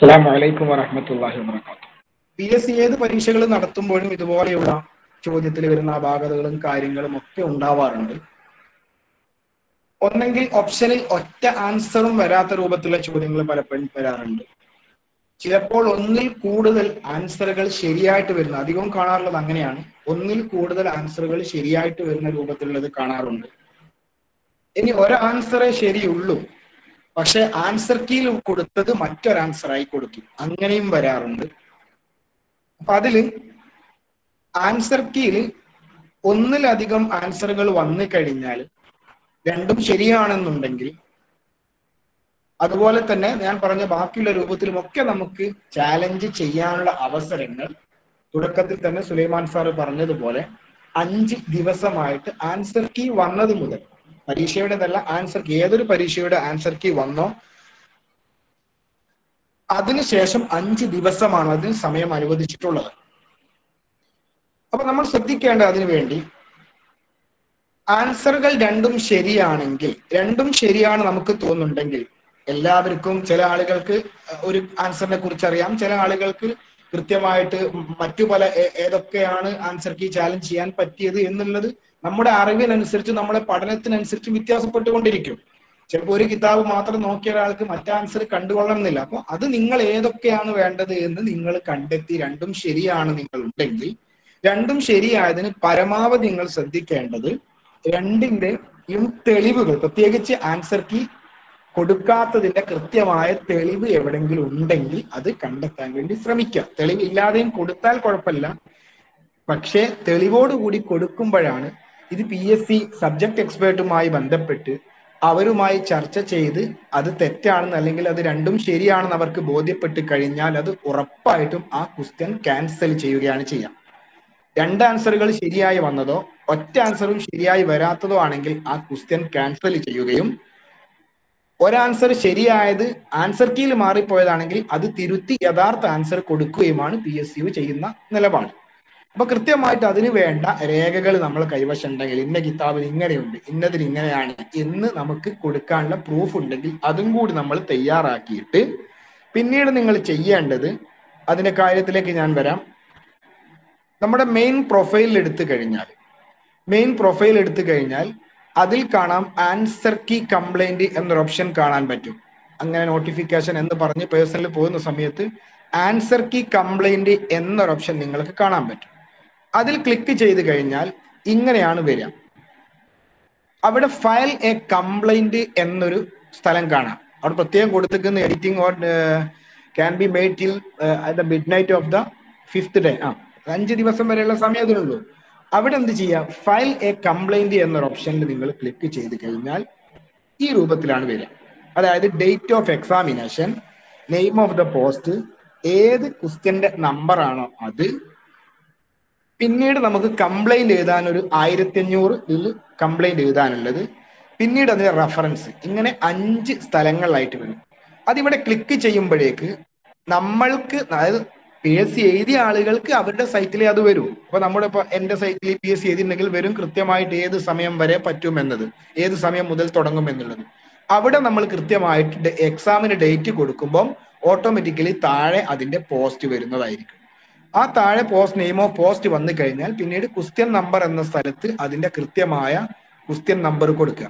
അസ്സാം വലൈക്കും വറഹമത്തല്ലാഹി വാബർക്കാത്തു പി എസ് സി ഏത് പരീക്ഷകൾ നടത്തുമ്പോഴും ഇതുപോലെയുള്ള ചോദ്യത്തിൽ വരുന്ന അപാകതകളും കാര്യങ്ങളും ഒക്കെ ഉണ്ടാവാറുണ്ട് ഒന്നെങ്കിൽ ഓപ്ഷനിൽ ഒറ്റ ആൻസറും വരാത്ത രൂപത്തിലുള്ള ചോദ്യങ്ങൾ പലപ്പോഴും വരാറുണ്ട് ചിലപ്പോൾ ഒന്നിൽ കൂടുതൽ ആൻസറുകൾ ശരിയായിട്ട് വരുന്ന അധികവും കാണാറുള്ളത് അങ്ങനെയാണ് ഒന്നിൽ കൂടുതൽ ആൻസറുകൾ ശരിയായിട്ട് വരുന്ന രൂപത്തിലുള്ളത് കാണാറുണ്ട് ഇനി ഒരു ആൻസറേ ശരിയുള്ളൂ പക്ഷെ ആൻസർ കീയിൽ കൊടുത്തത് മറ്റൊരു ആൻസർ ആയി കൊടുത്തു അങ്ങനെയും വരാറുണ്ട് അപ്പൊ അതില് ആൻസർ കീയിൽ ഒന്നിലധികം ആൻസറുകൾ വന്നു കഴിഞ്ഞാൽ രണ്ടും ശരിയാണെന്നുണ്ടെങ്കിൽ അതുപോലെ തന്നെ ഞാൻ പറഞ്ഞ ബാക്കിയുള്ള രൂപത്തിലും ഒക്കെ നമുക്ക് ചാലഞ്ച് ചെയ്യാനുള്ള അവസരങ്ങൾ തുടക്കത്തിൽ തന്നെ സുലൈമാൻ സാറ് പറഞ്ഞതുപോലെ അഞ്ച് ദിവസമായിട്ട് ആൻസർ കീ വന്നത് മുതൽ പരീക്ഷയുടേതല്ല ആൻസർ കീ ഏതൊരു പരീക്ഷയുടെ ആൻസർ കീ വന്നോ അതിനുശേഷം അഞ്ച് ദിവസമാണ് അതിന് സമയം അനുവദിച്ചിട്ടുള്ളത് അപ്പൊ നമ്മൾ ശ്രദ്ധിക്കേണ്ട അതിനു വേണ്ടി ആൻസറുകൾ രണ്ടും ശരിയാണെങ്കിൽ രണ്ടും ശരിയാണ് നമുക്ക് തോന്നുന്നുണ്ടെങ്കിൽ എല്ലാവർക്കും ചില ആളുകൾക്ക് ഒരു ആൻസറിനെ കുറിച്ച് അറിയാം ചില ആളുകൾക്ക് കൃത്യമായിട്ട് മറ്റു പല ഏതൊക്കെയാണ് ആൻസർ കീ ചാലഞ്ച് ചെയ്യാൻ പറ്റിയത് എന്നുള്ളത് നമ്മുടെ അറിവിനനുസരിച്ച് നമ്മുടെ പഠനത്തിനനുസരിച്ച് വ്യത്യാസപ്പെട്ടുകൊണ്ടിരിക്കും ചിലപ്പോൾ ഒരു കിതാബ് മാത്രം നോക്കിയ ഒരാൾക്ക് മറ്റേ ആൻസർ കണ്ടുകൊള്ളണമെന്നില്ല അപ്പൊ അത് നിങ്ങൾ ഏതൊക്കെയാണ് വേണ്ടത് എന്ന് നിങ്ങൾ കണ്ടെത്തി രണ്ടും ശരിയാണ് നിങ്ങൾ ഉണ്ടെങ്കിൽ രണ്ടും ശരിയായതിന് പരമാവധി നിങ്ങൾ ശ്രദ്ധിക്കേണ്ടത് രണ്ടിന്റെയും തെളിവുകൾ പ്രത്യേകിച്ച് ആൻസർ കീ കൊടുക്കാത്തതിന്റെ കൃത്യമായ തെളിവ് എവിടെങ്കിലും ഉണ്ടെങ്കിൽ അത് കണ്ടെത്താൻ വേണ്ടി ശ്രമിക്കുക തെളിവില്ലാതെയും കൊടുത്താൽ കുഴപ്പമില്ല പക്ഷേ തെളിവോടുകൂടി കൊടുക്കുമ്പോഴാണ് ഇത് പി എസ് സി സബ്ജക്ട് എക്സ്പേർട്ടുമായി ബന്ധപ്പെട്ട് അവരുമായി ചർച്ച ചെയ്ത് അത് തെറ്റാണെന്ന് അല്ലെങ്കിൽ അത് രണ്ടും ശരിയാണെന്ന് അവർക്ക് ബോധ്യപ്പെട്ട് കഴിഞ്ഞാൽ അത് ഉറപ്പായിട്ടും ആ ക്വസ്റ്റ്യൻ ക്യാൻസൽ ചെയ്യുകയാണ് ചെയ്യുക രണ്ട് ആൻസറുകൾ ശരിയായി വന്നതോ ഒറ്റ ആൻസറും ശരിയായി വരാത്തതോ ആണെങ്കിൽ ആ ക്വസ്റ്റ്യൻ ക്യാൻസൽ ചെയ്യുകയും ഒരാൻസർ ശരിയായത് ആൻസർ കീയിൽ മാറിപ്പോയതാണെങ്കിൽ അത് തിരുത്തി യഥാർത്ഥ ആൻസർ കൊടുക്കുകയുമാണ് പി എസ് യു ചെയ്യുന്ന നിലപാട് അപ്പൊ കൃത്യമായിട്ട് അതിന് വേണ്ട രേഖകൾ നമ്മൾ കൈവശം ഉണ്ടെങ്കിൽ ഇന്ന കിതാബിൽ ഇങ്ങനെയുണ്ട് ഇന്നതിന് ഇങ്ങനെയാണ് എന്ന് നമുക്ക് കൊടുക്കാനുള്ള പ്രൂഫ് ഉണ്ടെങ്കിൽ അതും കൂടി നമ്മൾ തയ്യാറാക്കിയിട്ട് പിന്നീട് നിങ്ങൾ ചെയ്യേണ്ടത് അതിന്റെ കാര്യത്തിലേക്ക് ഞാൻ വരാം നമ്മുടെ മെയിൻ പ്രൊഫൈൽ എടുത്തു കഴിഞ്ഞാൽ മെയിൻ പ്രൊഫൈൽ എടുത്തു കഴിഞ്ഞാൽ അതിൽ കാണാം ആൻസർ കീ കംപ്ലൈന്റ് എന്നൊരു ഓപ്ഷൻ കാണാൻ പറ്റും അങ്ങനെ നോട്ടിഫിക്കേഷൻ എന്ന് പറഞ്ഞ് പേഴ്സണൽ പോകുന്ന സമയത്ത് ആൻസർ കീ കംപ്ലൈന്റ് എന്നൊരു ഓപ്ഷൻ നിങ്ങൾക്ക് കാണാൻ പറ്റും അതിൽ ക്ലിക്ക് ചെയ്ത് കഴിഞ്ഞാൽ ഇങ്ങനെയാണ് വരിക അവിടെ ഫയൽ എ കംപ്ലൈന്റ് എന്നൊരു സ്ഥലം കാണാം അവിടെ പ്രത്യേകം കൊടുത്തിരിക്കുന്ന editing or can be made till the midnight of the fifth day ആ അഞ്ച് ദിവസം വരെയുള്ള സമയം അതിനുള്ളൂ അവിടെ എന്ത് ചെയ്യാം ഫയൽ എ കംപ്ലൈന്റ് എന്നൊരു ഓപ്ഷനിൽ നിങ്ങൾ ക്ലിക്ക് ചെയ്ത് കഴിഞ്ഞാൽ ഈ രൂപത്തിലാണ് വരിക അതായത് date of examination name of the post ഏത് ക്വസ്റ്റ്യന്റെ നമ്പർ ആണോ അത് പിന്നീട് നമുക്ക് കംപ്ലൈന്റ് എഴുതാൻ ഒരു ആയിരത്തി അഞ്ഞൂറ് ഇതിൽ കംപ്ലൈന്റ് എഴുതാനുള്ളത് പിന്നീട് അതിന്റെ റെഫറൻസ് ഇങ്ങനെ അഞ്ച് സ്ഥലങ്ങളിലായിട്ട് വരും അതിവിടെ ക്ലിക്ക് ചെയ്യുമ്പോഴേക്ക് നമ്മൾക്ക് അതായത് പി എസ് സി എഴുതിയ ആളുകൾക്ക് അവരുടെ സൈറ്റിലേ അത് വരും അപ്പൊ നമ്മുടെ ഇപ്പൊ എന്റെ സൈറ്റിൽ പി എസ് സി എഴുതിയിട്ടുണ്ടെങ്കിൽ വരും കൃത്യമായിട്ട് ഏത് സമയം വരെ പറ്റും എന്നത് ഏത് സമയം മുതൽ തുടങ്ങും എന്നുള്ളത് അവിടെ നമ്മൾ കൃത്യമായിട്ട് എക്സാമിന് ഡേറ്റ് കൊടുക്കുമ്പോൾ ഓട്ടോമാറ്റിക്കലി താഴെ അതിന്റെ പോസ്റ്റ് വരുന്നതായിരിക്കും ആ താഴെ പോസ്റ്റ് നെയിം ഓഫ് പോസ്റ്റ് വന്നു കഴിഞ്ഞാൽ പിന്നീട് ക്വസ്റ്റ്യൻ നമ്പർ എന്ന സ്ഥലത്ത് അതിന്റെ കൃത്യമായ ക്വസ്റ്റ്യൻ നമ്പർ കൊടുക്കുക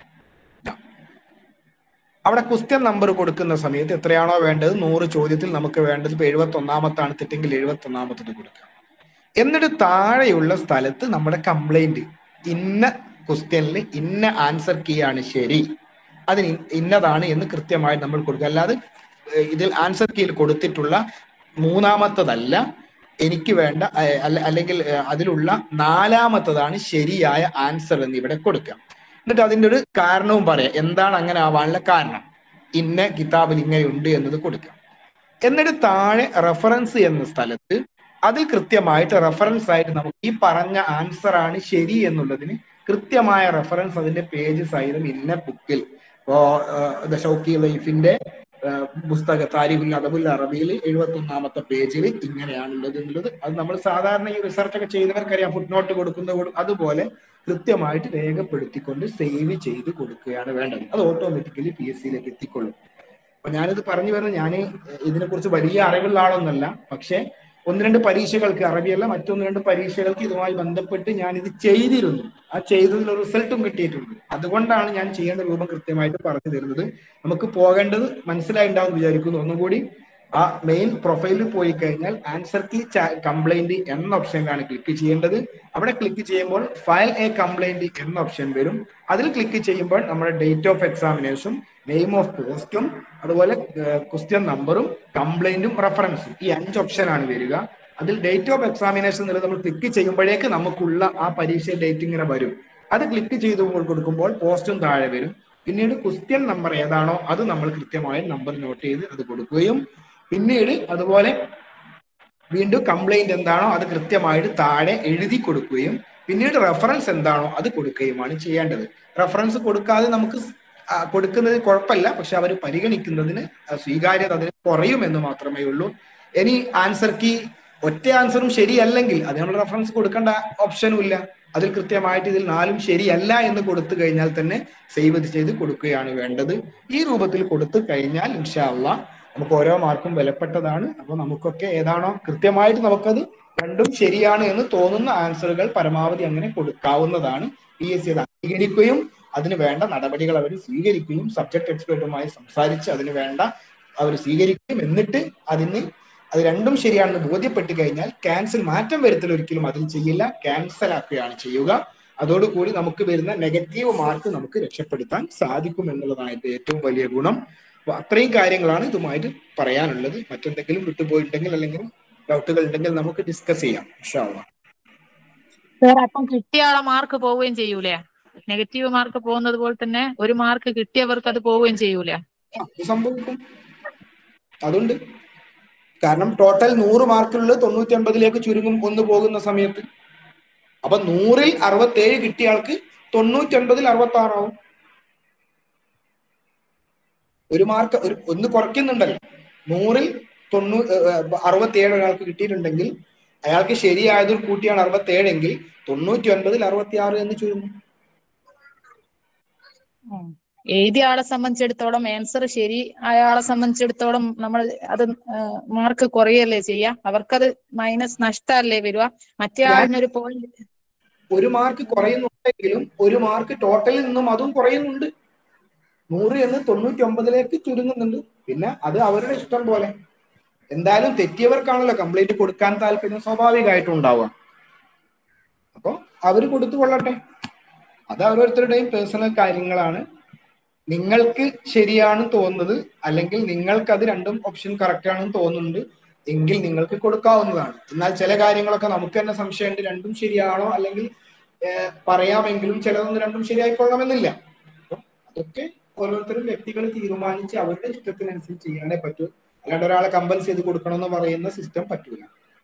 അവിടെ ക്വസ്റ്റ്യൻ നമ്പർ കൊടുക്കുന്ന സമയത്ത് എത്രയാണോ വേണ്ടത് നൂറ് ചോദ്യത്തിൽ നമുക്ക് വേണ്ടത് ഇപ്പൊ എഴുപത്തി ഒന്നാമത്താണ് തെറ്റെങ്കിൽ എഴുപത്തി ഒന്നാമത്തത് കൊടുക്കുക എന്നിട്ട് താഴെയുള്ള സ്ഥലത്ത് നമ്മുടെ കംപ്ലൈന്റ് ഇന്ന ക്വസ്റ്റ്യനിൽ ഇന്ന ആൻസർ കീ ആണ് ശരി അതിന് ഇന്നതാണ് എന്ന് കൃത്യമായി നമ്മൾ കൊടുക്കുക അല്ലാതെ ഇതിൽ ആൻസർ കീയിൽ കൊടുത്തിട്ടുള്ള മൂന്നാമത്തതല്ല എനിക്ക് വേണ്ട അല്ലെങ്കിൽ അതിലുള്ള നാലാമത്തതാണ് ശരിയായ ആൻസർ എന്ന് ഇവിടെ കൊടുക്കുക എന്നിട്ട് അതിന്റെ ഒരു കാരണവും പറയാം എന്താണ് അങ്ങനെ ആവാനുള്ള കാരണം ഇന്ന കിതാബിൽ ഇങ്ങനെ ഉണ്ട് എന്നത് കൊടുക്കാം എന്നിട്ട് താഴെ റെഫറൻസ് എന്ന സ്ഥലത്ത് അതിൽ കൃത്യമായിട്ട് റെഫറൻസ് ആയിട്ട് നമുക്ക് ഈ പറഞ്ഞ ആൻസർ ആണ് ശരി എന്നുള്ളതിന് കൃത്യമായ റെഫറൻസ് അതിന്റെ പേജ് സഹിതം ഇന്ന ബുക്കിൽ ഇപ്പോ ഷൗക്കി ലൈഫിന്റെ പുസ്തക താരിഖുൽ അദബുൽ അറബിയിൽ എഴുപത്തി ഒന്നാമത്തെ പേജിൽ ഇങ്ങനെയാണുള്ളത് എന്നുള്ളത് അത് നമ്മൾ സാധാരണ ഈ റിസർച്ച് ഒക്കെ ചെയ്തവർക്കറിയാം ഫുട് നോട്ട് കൊടുക്കുന്ന അതുപോലെ കൃത്യമായിട്ട് രേഖപ്പെടുത്തിക്കൊണ്ട് സേവ് ചെയ്ത് കൊടുക്കുകയാണ് വേണ്ടത് അത് ഓട്ടോമാറ്റിക്കലി പി എസ് സിയിലേക്ക് എത്തിക്കൊള്ളും അപ്പൊ ഞാനിത് പറഞ്ഞു വരുന്നത് ഞാൻ ഇതിനെക്കുറിച്ച് വലിയ അറിവുള്ള ആളൊന്നല്ല പക്ഷെ ഒന്ന് രണ്ട് പരീക്ഷകൾക്ക് അറബിയല്ല മറ്റൊന്ന് രണ്ട് പരീക്ഷകൾക്ക് ഇതുമായി ബന്ധപ്പെട്ട് ഞാൻ ഇത് ചെയ്തിരുന്നു ആ ചെയ്തതിൽ റിസൾട്ടും കിട്ടിയിട്ടുണ്ട് അതുകൊണ്ടാണ് ഞാൻ ചെയ്യേണ്ട രൂപം കൃത്യമായിട്ട് പറഞ്ഞു തരുന്നത് നമുക്ക് പോകേണ്ടത് മനസ്സിലായിട്ടുണ്ടാവും വിചാരിക്കുന്നു ഒന്നുകൂടി ആ മെയിൻ പ്രൊഫൈലിൽ പോയി കഴിഞ്ഞാൽ ആൻസർ കീ കംപ്ലൈന്റ് എന്ന ഓപ്ഷനിലാണ് ക്ലിക്ക് ചെയ്യേണ്ടത് അവിടെ ക്ലിക്ക് ചെയ്യുമ്പോൾ ഫയൽ എ കംപ്ലൈന്റ് എന്ന ഓപ്ഷൻ വരും അതിൽ ക്ലിക്ക് ചെയ്യുമ്പോൾ നമ്മുടെ date of examination name of പോസ്റ്റും അതുപോലെ ക്വസ്റ്റ്യൻ നമ്പറും കംപ്ലൈന്റും റെഫറൻസും ഈ അഞ്ച് ഓപ്ഷനാണ് വരിക അതിൽ ഡേറ്റ് ഓഫ് എക്സാമിനേഷൻ എന്നുള്ളത് നമ്മൾ ക്ലിക്ക് ചെയ്യുമ്പോഴേക്ക് നമുക്കുള്ള ആ പരീക്ഷ ഡേറ്റ് ഇങ്ങനെ വരും അത് ക്ലിക്ക് ചെയ്ത് കൊടുക്കുമ്പോൾ പോസ്റ്റും താഴെ വരും പിന്നീട് ക്വസ്റ്റ്യൻ നമ്പർ ഏതാണോ അത് നമ്മൾ കൃത്യമായ നമ്പർ നോട്ട് ചെയ്ത് അത് കൊടുക്കുകയും പിന്നീട് അതുപോലെ വീണ്ടും കംപ്ലൈന്റ് എന്താണോ അത് കൃത്യമായിട്ട് താഴെ എഴുതി കൊടുക്കുകയും പിന്നീട് റെഫറൻസ് എന്താണോ അത് കൊടുക്കുകയുമാണ് ചെയ്യേണ്ടത് റെഫറൻസ് കൊടുക്കാതെ നമുക്ക് കൊടുക്കുന്നത് കുഴപ്പമില്ല പക്ഷെ അവർ പരിഗണിക്കുന്നതിന് സ്വീകാര്യത അതിന് കുറയുമെന്ന് മാത്രമേ ഉള്ളൂ ഇനി ആൻസർ കീ ഒറ്റ ആൻസറും ശരിയല്ലെങ്കിൽ അതിനുള്ള റെഫറൻസ് കൊടുക്കേണ്ട ഓപ്ഷനും ഇല്ല അതിൽ കൃത്യമായിട്ട് ഇതിൽ നാലും ശരിയല്ല എന്ന് കൊടുത്തു കഴിഞ്ഞാൽ തന്നെ സേവ് ചെയ്ത് കൊടുക്കുകയാണ് വേണ്ടത് ഈ രൂപത്തിൽ കൊടുത്തു കഴിഞ്ഞാൽ ഇൻഷാല്ല നമുക്ക് ഓരോ മാർക്കും വിലപ്പെട്ടതാണ് അപ്പൊ നമുക്കൊക്കെ ഏതാണോ കൃത്യമായിട്ട് നമുക്കത് രണ്ടും ശരിയാണ് എന്ന് തോന്നുന്ന ആൻസറുകൾ പരമാവധി അങ്ങനെ കൊടുക്കാവുന്നതാണ് പി എസ് സി അത് അംഗീകരിക്കുകയും അതിന് വേണ്ട നടപടികൾ അവർ സ്വീകരിക്കുകയും സബ്ജക്ട് എക്സ്പേർട്ടുമായി സംസാരിച്ച് അതിന് വേണ്ട അവർ സ്വീകരിക്കുകയും എന്നിട്ട് അതിന് അത് രണ്ടും ശരിയാണെന്ന് ബോധ്യപ്പെട്ട് കഴിഞ്ഞാൽ ക്യാൻസൽ മാറ്റം വരുത്തൽ ഒരിക്കലും അതിൽ ചെയ്യില്ല ക്യാൻസൽ ആക്കുകയാണ് ചെയ്യുക അതോടുകൂടി നമുക്ക് വരുന്ന നെഗറ്റീവ് മാർക്ക് നമുക്ക് രക്ഷപ്പെടുത്താൻ സാധിക്കും എന്നുള്ളതാണ് ഇത് ഏറ്റവും വലിയ ഗുണം അപ്പൊ അത്രയും കാര്യങ്ങളാണ് ഇതുമായിട്ട് പറയാനുള്ളത് മറ്റെന്തെങ്കിലും വിട്ടുപോയിട്ടുണ്ടെങ്കിൽ അല്ലെങ്കിൽ ഡൗട്ടുകൾ ഉണ്ടെങ്കിൽ നമുക്ക് ഡിസ്കസ് ചെയ്യാം ഇൻഷാല്ല സാർ അപ്പം കിട്ടിയ ആളെ മാർക്ക് പോവുകയും ചെയ്യൂലേ നെഗറ്റീവ് മാർക്ക് പോകുന്നത് പോലെ തന്നെ ഒരു മാർക്ക് കിട്ടിയവർക്ക് അത് പോവുകയും ചെയ്യൂലേ സംഭവിക്കും അതുണ്ട് കാരണം ടോട്ടൽ നൂറ് മാർക്കുള്ളത് തൊണ്ണൂറ്റി അമ്പതിലേക്ക് ചുരുങ്ങും ഒന്ന് പോകുന്ന സമയത്ത് അപ്പൊ നൂറിൽ അറുപത്തേഴ് കിട്ടിയ ആൾക്ക് തൊണ്ണൂറ്റി ഒൻപതിൽ അറുപത്തി ആറാവും ഒരു മാർക്ക് ഒരു ഒന്ന് കുറയ്ക്കുന്നുണ്ടല്ലോ നൂറിൽ തൊണ്ണൂ അറുപത്തിയേഴ് ഒരാൾക്ക് കിട്ടിയിട്ടുണ്ടെങ്കിൽ അയാൾക്ക് ശരിയായതൊരു കൂട്ടിയാണ് അറുപത്തേഴെങ്കിൽ തൊണ്ണൂറ്റി ഒൻപതിൽ അറുപത്തി ആറ് എന്ന് ചുരുങ്ങും എഴുതിയ ആളെ സംബന്ധിച്ചിടത്തോളം ആൻസർ ശരി ആളെ സംബന്ധിച്ചിടത്തോളം നമ്മൾ അത് മാർക്ക് കുറയല്ലേ ചെയ്യാ അവർക്കത് മൈനസ് നഷ്ടമല്ലേ വരിക മറ്റേ ആളിനൊരു പോയിന്റ് ഒരു മാർക്ക് കുറയുന്നുണ്ടെങ്കിലും ഒരു മാർക്ക് ടോട്ടലിൽ നിന്നും അതും കുറയുന്നുണ്ട് നൂറ് എന്ന് തൊണ്ണൂറ്റി ഒമ്പതിലേക്ക് ചുരുങ്ങുന്നുണ്ട് പിന്നെ അത് അവരുടെ ഇഷ്ടം പോലെ എന്തായാലും തെറ്റിയവർക്കാണല്ലോ കംപ്ലൈന്റ് കൊടുക്കാൻ താല്പര്യം സ്വാഭാവികമായിട്ടും ഉണ്ടാവുക അപ്പൊ അവര് കൊടുത്തു കൊള്ളട്ടെ അത് ഓരോരുത്തരുടെയും പേഴ്സണൽ കാര്യങ്ങളാണ് നിങ്ങൾക്ക് ശരിയാണ് തോന്നുന്നത് അല്ലെങ്കിൽ നിങ്ങൾക്ക് അത് രണ്ടും ഓപ്ഷൻ കറക്റ്റ് ആണെന്ന് തോന്നുന്നുണ്ട് എങ്കിൽ നിങ്ങൾക്ക് കൊടുക്കാവുന്നതാണ് എന്നാൽ ചില കാര്യങ്ങളൊക്കെ നമുക്ക് തന്നെ സംശയമുണ്ട് രണ്ടും ശരിയാണോ അല്ലെങ്കിൽ പറയാമെങ്കിലും ചിലതൊന്നും രണ്ടും ശരിയായിക്കൊള്ളണമെന്നില്ല അതൊക്കെ ഓരോരുത്തരും വ്യക്തികൾ തീരുമാനിച്ച് അവരുടെ ഇഷ്ടത്തിനനുസരിച്ച് ചെയ്യാനേ പറ്റൂ അല്ലാണ്ട് ഒരാളെ കമ്പൽസ് ചെയ്ത് കൊടുക്കണമെന്ന് പറയുന്ന സിസ്റ്റം പറ്റൂല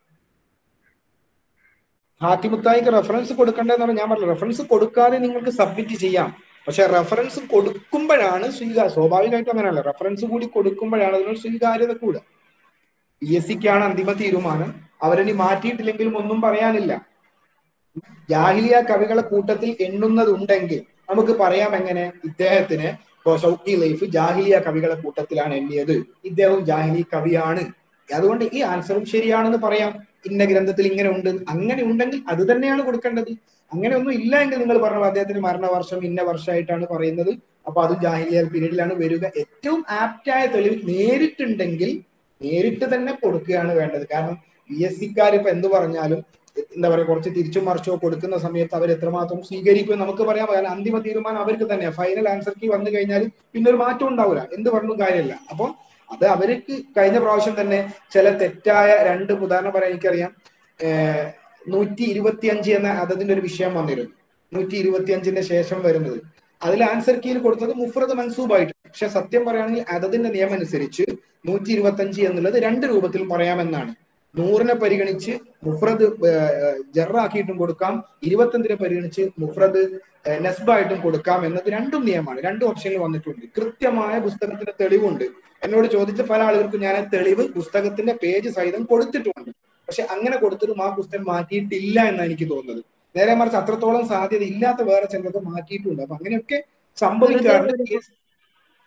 ഹാത്തിമുത്തായിക്ക് റെഫറൻസ് കൊടുക്കേണ്ടതെന്ന് പറഞ്ഞാൽ ഞാൻ പറഞ്ഞു റെഫറൻസ് കൊടുക്കാതെ നിങ്ങൾക്ക് സബ്മിറ്റ് ചെയ്യാം പക്ഷെ റെഫറൻസ് കൊടുക്കുമ്പോഴാണ് സ്വീകാര്യ സ്വാഭാവികമായിട്ടും അങ്ങനെയല്ല റെഫറൻസ് കൂടി കൊടുക്കുമ്പോഴാണ് അതിനൊരു സ്വീകാര്യത കൂടുക പി എസ് സിക്കാണ് അന്തിമ തീരുമാനം അവരിനി മാറ്റിയിട്ടില്ലെങ്കിലും ഒന്നും പറയാനില്ല ജാഹിലിയ കവികളെ കൂട്ടത്തിൽ എണ്ണുന്നതുണ്ടെങ്കിൽ നമുക്ക് പറയാം എങ്ങനെ ഇദ്ദേഹത്തിന് ഇപ്പോ ഷൗക്കി ലൈഫ് ജാഹിലിയ കവികളെ കൂട്ടത്തിലാണ് എണ്ണിയത് ഇദ്ദേഹവും ജാഹിലി കവിയാണ് അതുകൊണ്ട് ഈ ആൻസറും ശരിയാണെന്ന് പറയാം ഇന്ന ഗ്രന്ഥത്തിൽ ഇങ്ങനെ ഉണ്ട് അങ്ങനെ ഉണ്ടെങ്കിൽ അത് തന്നെയാണ് കൊടുക്കേണ്ടത് അങ്ങനെ ഒന്നും ഇല്ല എങ്കിൽ നിങ്ങൾ പറഞ്ഞു അദ്ദേഹത്തിന് മരണവർഷം ഇന്ന വർഷമായിട്ടാണ് പറയുന്നത് അപ്പൊ അത് ജാഹിലിയ പീരീഡിലാണ് വരിക ഏറ്റവും ആപ്റ്റായ തെളിവ് നേരിട്ടുണ്ടെങ്കിൽ നേരിട്ട് തന്നെ കൊടുക്കുകയാണ് വേണ്ടത് കാരണം പി എസ് സിക്കാർ ഇപ്പൊ എന്ത് പറഞ്ഞാലും എന്താ പറയുക കുറച്ച് തിരിച്ചും മറിച്ചോ കൊടുക്കുന്ന സമയത്ത് അവർ എത്രമാത്രം സ്വീകരിക്കും നമുക്ക് പറയാം കാരണം അന്തിമ തീരുമാനം അവർക്ക് തന്നെ ഫൈനൽ ആൻസർ കീ വന്നു കഴിഞ്ഞാൽ പിന്നെ ഒരു മാറ്റം ഉണ്ടാവില്ല എന്ത് പറഞ്ഞും കാര്യമില്ല അപ്പൊ അത് അവർക്ക് കഴിഞ്ഞ പ്രാവശ്യം തന്നെ ചില തെറ്റായ രണ്ട് ഉദാഹരണം പറയാൻ എനിക്കറിയാം ഏർ നൂറ്റി ഇരുപത്തിയഞ്ച് എന്ന അതതിന്റെ ഒരു വിഷയം വന്നിരുന്നു നൂറ്റി ഇരുപത്തിയഞ്ചിന്റെ ശേഷം വരുന്നത് അതിൽ ആൻസർ കീയിൽ കൊടുത്തത് മുഫ്രദ് മൻസൂബായിട്ട് പക്ഷെ സത്യം പറയുകയാണെങ്കിൽ അതതിന്റെ നിയമം അനുസരിച്ച് നൂറ്റി ഇരുപത്തി എന്നുള്ളത് രണ്ട് രൂപത്തിൽ പറയാമെന്നാണ് നൂറിനെ പരിഗണിച്ച് മുഫ്രദ് ജറാക്കിയിട്ടും കൊടുക്കാം ഇരുപത്തഞ്ചിനെ പരിഗണിച്ച് മുഫ്രദ് നെസ്ബായിട്ടും കൊടുക്കാം എന്നത് രണ്ടും നിയമമാണ് രണ്ടും ഓപ്ഷനിൽ വന്നിട്ടുണ്ട് കൃത്യമായ പുസ്തകത്തിന്റെ തെളിവുണ്ട് എന്നോട് ചോദിച്ച പല ആളുകൾക്കും ഞാൻ ആ തെളിവ് പുസ്തകത്തിന്റെ പേജ് സഹിതം കൊടുത്തിട്ടുണ്ട് പക്ഷെ അങ്ങനെ കൊടുത്തിട്ടും ആ പുസ്തകം മാറ്റിയിട്ടില്ല എന്നാണ് എനിക്ക് തോന്നുന്നത് നേരെ മറിച്ച് അത്രത്തോളം സാധ്യത ഇല്ലാത്ത വേറെ ചിലതൊക്കെ മാറ്റിയിട്ടുണ്ട് അപ്പൊ അങ്ങനെയൊക്കെ സംഭവിക്കാറുണ്ട്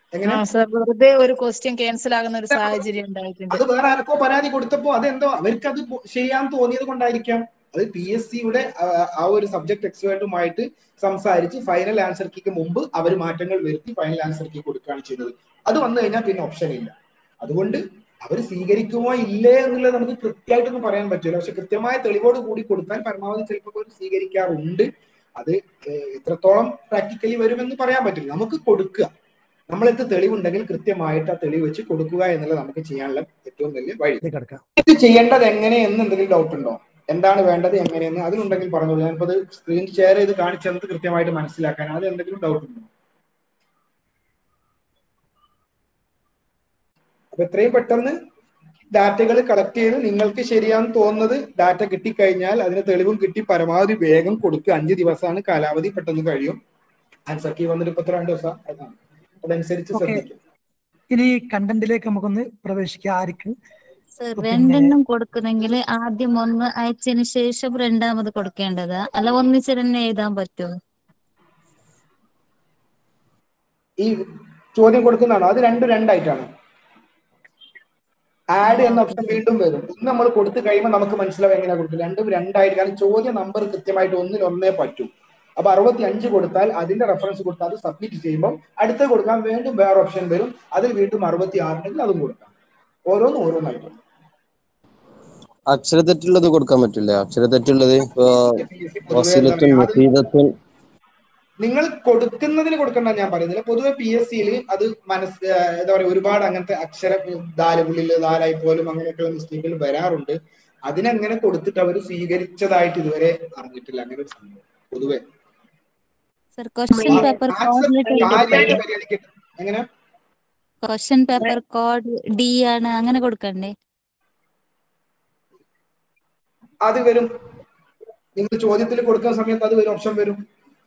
എങ്ങനെ ആ സർ വെറുതെ ഒരു ക്വസ്റ്റ്യൻ ക്യാൻസൽ ആകുന്ന ഒരു സാഹചര്യം ഉണ്ടായിട്ടുണ്ട് അത് വേറെ ആർക്കോ പരാതി കൊടുത്തപ്പോ അതെന്തോ അവർക്ക് അത് ശരിയാന്ന് തോന്നിയത് കൊണ്ടായിരിക്കാം അത് പി എസ് സിയുടെ ആ ഒരു സബ്ജക്ട് എക്സ്പേർട്ടുമായിട്ട് സംസാരിച്ച് ഫൈനൽ ആൻസർ കീക്ക് മുമ്പ് അവർ മാറ്റങ്ങൾ വരുത്തി ഫൈനൽ ആൻസർ കീ കൊടുക്കുകയാണ് ചെയ്തത് അത് വന്നു കഴിഞ്ഞാൽ പിന്നെ ഓപ്ഷൻ ഇല്ല അതുകൊണ്ട് അവർ സ്വീകരിക്കുമോ ഇല്ലേ എന്നുള്ളത് നമുക്ക് കൃത്യമായിട്ടൊന്നും പറയാൻ പറ്റില്ല പക്ഷെ കൃത്യമായ തെളിവോട് കൂടി കൊടുത്താൽ പരമാവധി ചിലപ്പോൾ അവർ സ്വീകരിക്കാറുണ്ട് അത് ഏഹ്, എത്രത്തോളം പ്രാക്ടിക്കലി വരുമെന്ന് പറയാൻ പറ്റില്ല നമുക്ക് കൊടുക്കുക നമ്മളെടുത്ത് തെളിവുണ്ടെങ്കിൽ കൃത്യമായിട്ട് ആ തെളിവ് വെച്ച് കൊടുക്കുക എന്നുള്ളത് നമുക്ക് ചെയ്യാനുള്ള ഏറ്റവും വലിയ വഴി ഇതിലേക്ക് കിടക്കാം ഇത് ചെയ്യേണ്ടത് എങ്ങനെ എന്ന് എന്തെങ്കിലും ഡൗട്ട് ഉണ്ടോ എന്താണ് വേണ്ടത് എങ്ങനെയെന്ന് അതിനുണ്ടെങ്കിൽ പറഞ്ഞോളൂ ഞാനിപ്പോ അത് സ്ക്രീൻ ഷെയർ ചെയ്ത് കാണിച്ചത് കൃത്യമായിട്ട് മനസ്സിലാക്കാൻ അത് എന്തെങ്കിലും ഡൗട്ട് ഉണ്ടോ അപ്പൊ എത്രയും പെട്ടെന്ന് ഡാറ്റകൾ കളക്ട് ചെയ്ത് നിങ്ങൾക്ക് ശരിയാന്ന് തോന്നുന്നത് ഡാറ്റ കിട്ടിക്കഴിഞ്ഞാൽ അതിന് തെളിവും കിട്ടി പരമാവധി വേഗം കൊടുക്കുക അഞ്ച് ദിവസമാണ് കാലാവധി പെട്ടെന്ന് കഴിയും ആൻസർ കീ വന്നിട്ട് ഇപ്പൊ രണ്ട് ദിവസം അതാണ്. അതനുസരിച്ച് Okay. ശ്രദ്ധിക്കും ഇനി കണ്ടന്റിലേക്ക് നമുക്കൊന്ന് പ്രവേശിക്കാം ആർക്ക് സർ പിന്നെ- രണ്ടെണ്ണം കൊടുക്കുന്നെങ്കിൽ ആദ്യം ഒന്ന് അയച്ചതിന് ശേഷം രണ്ടാമത് കൊടുക്കേണ്ടതാ അല്ല ഒന്നിച്ച് തന്നെ എഴുതാൻ പറ്റുമോ ഈ ചോദ്യം കൊടുക്കുന്നതാണോ അത് രണ്ടും രണ്ടായിട്ടാണ് ആഡ് എന്ന ഓപ്ഷൻ വീണ്ടും വരും ഒന്ന് നമ്മൾ കൊടുത്തു കഴിയുമ്പോൾ നമുക്ക് മനസ്സിലാവും എങ്ങനെയാ കൊടുക്കുക രണ്ടും രണ്ടായിട്ട് കാരണം ചോദ്യ നമ്പർ കൃത്യമായിട്ട് ഒന്നിൽ ഒന്നേ പറ്റൂ അപ്പൊ അറുപത്തി അഞ്ച് കൊടുത്താൽ അതിന്റെ റെഫറൻസ് കൊടുത്താൽ അത് സബ്മിറ്റ് ചെയ്യുമ്പോൾ അടുത്ത് കൊടുക്കാൻ വീണ്ടും വേറെ ഓപ്ഷൻ വരും അതിൽ വീണ്ടും അറുപത്തി ആറുണ്ടെങ്കിൽ അതും കൊടുക്കാം ഓരോന്നും ഓരോന്നായിട്ട് അക്ഷരത്തെറ്റുള്ളത് കൊടുക്കാൻ പറ്റില്ല അക്ഷരത്തെറ്റുള്ളത് ഇപ്പൊ പൊതുവേ എന്താ വസീലത്തുൻ പറയാ, അത് നസീദത്തുൻ നിങ്ങൾ കൊടുക്കുന്നതിന് കൊടുക്കണ്ട ഞാൻ പറയുന്നില്ല പൊതുവെ പി എസ് സിയിൽ അത് മനസ് ഏഹ് എന്താ പറയുക ഒരുപാട് അങ്ങനത്തെ അക്ഷര ദാലുള്ളിൽ ദാലായി പോലും അങ്ങനെയൊക്കെയുള്ള മിസ്റ്റേക്കുകൾ വരാറുണ്ട് അതിനങ്ങനെ കൊടുത്തിട്ട് അവർ സ്വീകരിച്ചതായിട്ട് ഇതുവരെ അറിഞ്ഞിട്ടില്ല അങ്ങനെ ഒരു സംഭവം പൊതുവെ സർ ക്വസ്റ്റ്യൻ പേപ്പർ കോഡിലേക്ക് കാര്യമായിട്ട് പരിഗണിക്കട്ടെ എങ്ങനെ ക്വസ്റ്റ്യൻ പേപ്പർ കോഡ് ഡി ആണ് അങ്ങനെ കൊടുക്കണ്ടേ അത് വരും നിങ്ങൾ ചോദ്യത്തിൽ കൊടുക്കുന്ന സമയത്ത് അത് വരും ഓപ്ഷൻ വരും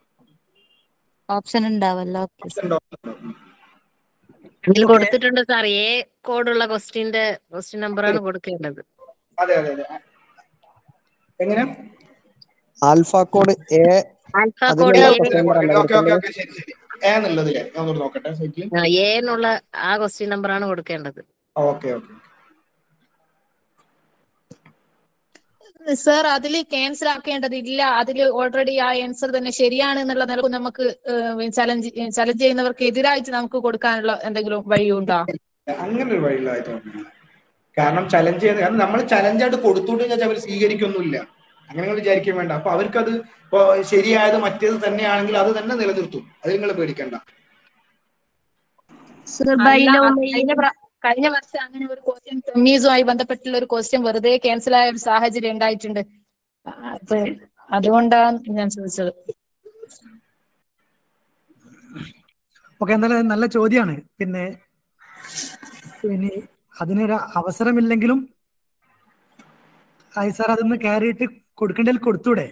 ഓപ്ഷൻ ഉണ്ടാവല്ലോ ഓക്കെ ഓപ്ഷൻ ഉണ്ടാവും ഇതിൽ കൊടുത്തിട്ടുണ്ട് സാർ എ കോഡുള്ള ക്വസ്റ്റ്യന്റെ ക്വസ്റ്റ്യൻ നമ്പറാണ് കൊടുക്കേണ്ടത് അതെ അതെ അതെ എങ്ങനെ ആൽഫ കോഡ് എ ആൽഫ അതിലുള്ള കോഡ് question number അല്ല ഓക്കെ ഓക്കെ കൊടുക്കേണ്ടത്? ഓക്കെ ശരി ശരി ഏ എന്നുള്ളതില്ലേ ഞാൻ ഒന്നുകൂടി നോക്കട്ടെ സൈറ്റിൽ എ എന്നുള്ള ആ ക്വസ്റ്റ്യൻ നമ്പറാണ് കൊടുക്കേണ്ടത് ഓക്കെ ഓക്കെ സർ അതിൽ ക്യാൻസൽ ആക്കേണ്ടതില്ല അതിൽ ഓൾറെഡി ആ ആൻസർ തന്നെ ശരിയാണ് എന്നുള്ള നിലക്ക് നമുക്ക് ചലഞ്ച് ചലഞ്ച് ചെയ്യുന്നവർക്ക് എതിരായിട്ട് നമുക്ക് കൊടുക്കാനുള്ള എന്തെങ്കിലും വഴിയുണ്ടോ അങ്ങനെ ഒരു വഴിയുള്ളതായി തോന്നുന്നില്ല കാരണം ചലഞ്ച് ചെയ്യുന്ന കാരണം നമ്മൾ ചലഞ്ച് ആയിട്ട് കൊടുത്തോട്ട് കഴിഞ്ഞാൽ അവർ സ്വീകരിക്കൊന്നുമില്ല അങ്ങനെ നിങ്ങൾ വിചാരിക്കാൻ വേണ്ട അപ്പൊ അവർക്കത് ഇപ്പൊ ശരിയായത് മറ്റേത് തന്നെയാണെങ്കിൽ അത് തന്നെ നിലനിർത്തും അത് നിങ്ങൾ പേടിക്കണ്ട അല്ല, കഴിഞ്ഞ പ്ര- കഴിഞ്ഞ വർഷം അങ്ങനെ ഒരു ക്വസ്റ്റ്യൻ തമീസുമായി ബന്ധപ്പെട്ടുള്ള ഒരു ക്വസ്റ്റ്യൻ വെറുതെ ക്യാൻസൽ ആയ ഒരു സാഹചര്യം ഉണ്ടായിട്ടുണ്ട് ആ, അപ്പൊ അതുകൊണ്ടാണ് ഞാൻ ചോദിച്ചത് ഓക്കെ എന്തായാലും നല്ല ചോദ്യമാണ് പിന്നെ ഇനി അതിനൊരു അവസരമില്ലെങ്കിലും ആയി സാർ അതൊന്ന് കയറിയിട്ട് കൊടുക്കേണ്ടതിൽ കൊടുത്തൂടെ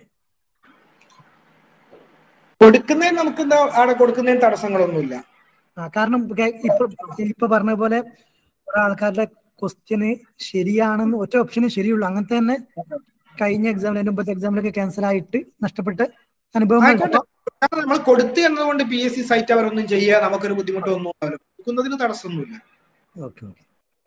കൊടുക്കുന്നതിന് നമുക്ക് എന്താ അവിടെ കൊടുക്കുന്നതിന് തടസ്സങ്ങളൊന്നുമില്ല ആ, കാരണം ഇപ്പൊ ഇപ്പൊ ഇപ്പൊ പറഞ്ഞ പോലെ കുറെ ആൾക്കാരുടെ ക്വസ്റ്റ്യന് ശരിയാണെന്ന് ഒറ്റ ഓപ്ഷന് ശരിയുള്ളൂ അങ്ങനത്തെ തന്നെ കഴിഞ്ഞ എക്സാമിന് മുമ്പത്തെ എക്സാമിലൊക്കെ ക്യാൻസൽ ആയിട്ട് നഷ്ടപ്പെട്ട അനുഭവങ്ങൾ ആയിക്കോട്ടെ. കാരണം നമ്മൾ കൊടുത്തു എന്നതുകൊണ്ട് പി എസ് സി സൈറ്റ് അവരൊന്നും ചെയ്യുക നമുക്കൊരു ബുദ്ധിമുട്ടൊന്നും ഉണ്ടാവില്ല കൊടുക്കുന്നതിന് തടസ്സമൊന്നുമില്ല ഓക്കെ ഓക്കെ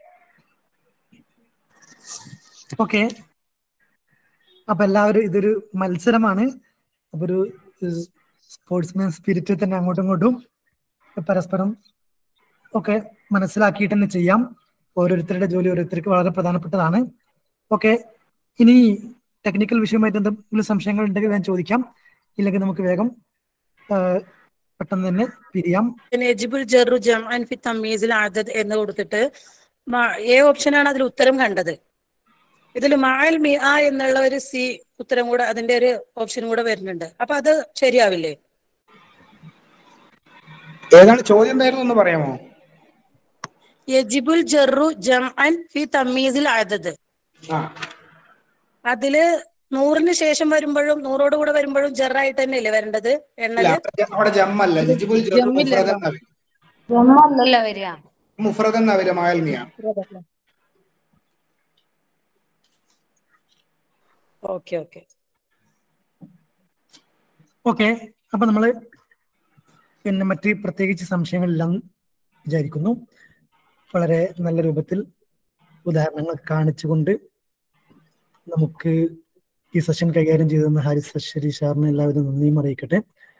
ഓക്കെ അപ്പൊ എല്ലാവരും ഇതൊരു മത്സരമാണ് അപ്പൊ ഒരു സ്പോർട്സ്മാൻ സ്പിരിറ്റിൽ തന്നെ അങ്ങോട്ടും ഇങ്ങോട്ടും പരസ്പരം ഒക്കെ മനസ്സിലാക്കിയിട്ട് തന്നെ ചെയ്യാം ഓരോരുത്തരുടെ ജോലി ഓരോരുത്തർക്ക് വളരെ പ്രധാനപ്പെട്ടതാണ് ഓക്കെ ഇനി ടെക്നിക്കൽ വിഷയമായിട്ട് എന്തെങ്കിലും സംശയങ്ങൾ ഉണ്ടെങ്കിൽ ഞാൻ ചോദിക്കാം ഇല്ലെങ്കിൽ നമുക്ക് വേഗം ആ, പെട്ടെന്ന് തന്നെ പിരിയാം നെജിബുൽ ജറു ജംഅൻ ഫി തമ്മീസിൽ ആദത് എന്ന് കൊടുത്തിട്ട് മ- എ ഓപ്ഷനാണ് അതിൽ ഉത്തരം കണ്ടത് ഇതിൽ മാൽ മി ആ എന്നുള്ള ഒരു സി ഉത്തരം കൂടെ അതിന്റെ ഒരു ഓപ്ഷൻ കൂടെ വരുന്നുണ്ട് അപ്പൊ അത് ശരിയാവില്ലേ ഏതാണ് ചോദ്യം എന്തായിരുന്നു എന്ന് പറയാമോ യജിബുൽ ജറു ജംഅൻ ഫി തമ്മീസിൽ ആദത് ആ അതില് നൂറിന് ശേഷം വരുമ്പോഴും നൂറോട് കൂടെ വരുമ്പോഴും ജറായിട്ട് തന്നെയല്ലേ വരേണ്ടത് ഇല്ല എണ്ണല് അവിടെ- അവിടെ ജമ്മല്ല ജജിബുൽ ജറു ജമ്മില്ലല്ലോ. മുഫ്രദ് എന്നാ വരിക. അല്ല വരിക മുഫ്രദ് എന്നാ വരിക മായൽമിയ ഓക്കെ ഓക്കെ ഓക്കെ അപ്പൊ നമ്മള് പിന്നെ മറ്റ് പ്രത്യേകിച്ച് സംശയങ്ങളില്ല വിചാരിക്കുന്നു വളരെ നല്ല രൂപത്തിൽ ഉദാഹരണങ്ങൾ കാണിച്ചുകൊണ്ട് നമുക്ക് ഈ സെഷൻ കൈകാര്യം ചെയ്തെന്ന ഹാരിസ് അശ്വരി സാറിന് എല്ലാവരും നന്ദിയും അറിയിക്കട്ടെ